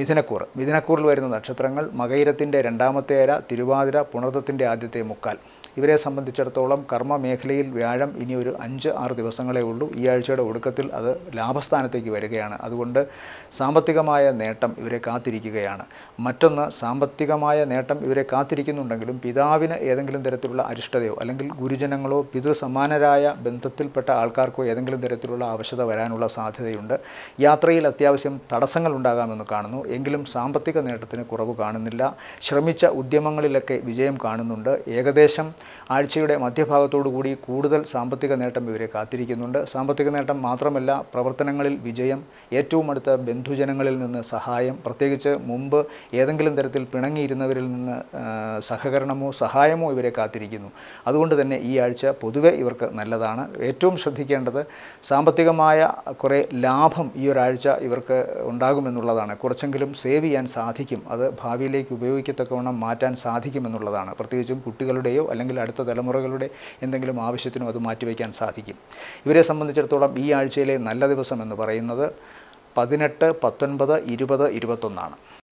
മിഥുനക്കൂർ മിഥുനക്കൂറിൽ വരുന്ന നക്ഷത്രങ്ങൾ മകയിരത്തിൻ്റെ രണ്ടാമത്തെ അര തിരുവാതിര പുണർത്തത്തിൻ്റെ ആദ്യത്തെ മുക്കാൽ ഇവരെ സംബന്ധിച്ചിടത്തോളം കർമ്മ മേഖലയിൽ വ്യാഴം ഇനി ഒരു അഞ്ച് ആറ് ദിവസങ്ങളേ ഉള്ളൂ ഈ ആഴ്ചയുടെ ഒടുക്കത്തിൽ അത് ലാഭസ്ഥാനത്തേക്ക് വരികയാണ് അതുകൊണ്ട് സാമ്പത്തികമായ നേട്ടം ഇവരെ കാത്തിരിക്കുകയാണ് മറ്റൊന്ന് സാമ്പത്തികമായ നേട്ടം ഇവരെ കാത്തിരിക്കുന്നുണ്ടെങ്കിലും പിതാവിന് ഏതെങ്കിലും തരത്തിലുള്ള അരിഷ്ടതയോ അല്ലെങ്കിൽ ഗുരുജനങ്ങളോ പിതൃസമാനരായ ബന്ധത്തിൽപ്പെട്ട ആൾക്കാർക്കോ ഏതെങ്കിലും തരത്തിലുള്ള ആവശ്യത വരാനുള്ള സാധ്യതയുണ്ട് യാത്രയിൽ അത്യാവശ്യം തടസ്സങ്ങൾ ഉണ്ടാകാമെന്ന് കാണുന്നു എങ്കിലും സാമ്പത്തിക നേട്ടത്തിന് കുറവ് കാണുന്നില്ല ശ്രമിച്ച ഉദ്യമങ്ങളിലൊക്കെ വിജയം കാണുന്നുണ്ട് ഏകദേശം ആഴ്ചയുടെ മധ്യഭാഗത്തോടു കൂടി കൂടുതൽ സാമ്പത്തിക നേട്ടം ഇവരെ കാത്തിരിക്കുന്നുണ്ട് സാമ്പത്തിക നേട്ടം മാത്രമല്ല പ്രവർത്തനങ്ങളിൽ വിജയം ഏറ്റവും അടുത്ത ബന്ധുജനങ്ങളിൽ നിന്ന് സഹായം പ്രത്യേകിച്ച് മുമ്പ് ഏതെങ്കിലും തരത്തിൽ പിണങ്ങിയിരുന്നവരിൽ നിന്ന് ആ, സഹകരണമോ സഹായമോ ഇവരെ കാത്തിരിക്കുന്നു അതുകൊണ്ട് തന്നെ ഈ ആഴ്ച പൊതുവെ ഇവർക്ക് നല്ലതാണ് ഏറ്റവും ശ്രദ്ധിക്കേണ്ടത് സാമ്പത്തികമായ കുറേ ലാഭം ഈ ഒരാഴ്ച ഇവർക്ക് ഉണ്ടാകുമെന്നുള്ളതാണ് കുറച്ചെങ്കിലും സേവ് ചെയ്യാൻ സാധിക്കും അത് ഭാവിയിലേക്ക് ഉപയോഗിക്കത്തക്കവണ്ണം മാറ്റാൻ സാധിക്കുമെന്നുള്ളതാണ് പ്രത്യേകിച്ചും കുട്ടികളുടെയോ അല്ലെങ്കിൽ അടുത്ത തലമുറകളുടെ എന്തെങ്കിലും ആവശ്യത്തിനോ അത് മാറ്റിവെക്കാൻ സാധിക്കും ഇവരെ സംബന്ധിച്ചിടത്തോളം ഈ ആഴ്ചയിലെ നല്ല ദിവസം എന്ന് പറയുന്നത് പതിനെട്ട് പത്തൊൻപത് ഇരുപത് ഇരുപത്തൊന്നാണ്